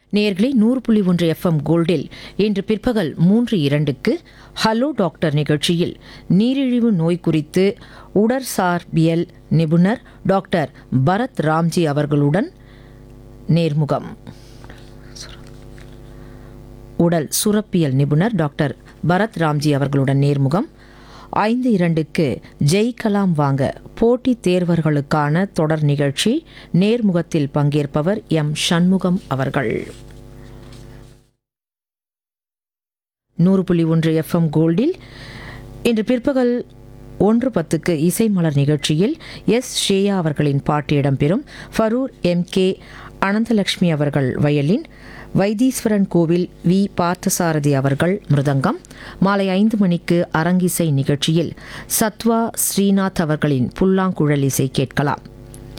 நேர்களே நூறு புள்ளி ஒன்று எஃப்எம் கோல்டில் இன்று பிற்பகல் மூன்று இரண்டுக்கு ஹலோ டாக்டர் நிகழ்ச்சியில் நீரிழிவு நோய் குறித்து உடற்சார்பியல் நிபுணர் டாக்டர் பரத் ராம்ஜி அவர்களுடன் நேர்முகம் உடல் சுரப்பியல் நிபுணர் டாக்டர் பரத் ராம்ஜி அவர்களுடன் நேர்முகம் ஐந்து இரண்டுக்கு ஜெய் கலாம் வாங்க போட்டித் தேர்வர்களுக்கான தொடர் நிகழ்ச்சி நேர்முகத்தில் பங்கேற்பவர் எம் சண்முகம் அவர்கள் நூறு புள்ளி ஒன்று எஃப்எம் கோல்டில் இன்று பிற்பகல் ஒன்று பத்துக்கு இசை மலர் நிகழ்ச்சியில் எஸ் ஷேயா அவர்களின் பாட்டு இடம்பெறும் ஃபரூர் எம் கே அனந்தலட்சுமி அவர்கள் வயலின் வைத்தீஸ்வரன் கோவில் வி பார்த்தசாரதி அவர்கள் மிருதங்கம் மாலை ஐந்து மணிக்கு அரங்கிசை நிகழ்ச்சியில் சத்வா ஸ்ரீநாத் அவர்களின் புல்லாங்குழல் இசை கேட்கலாம்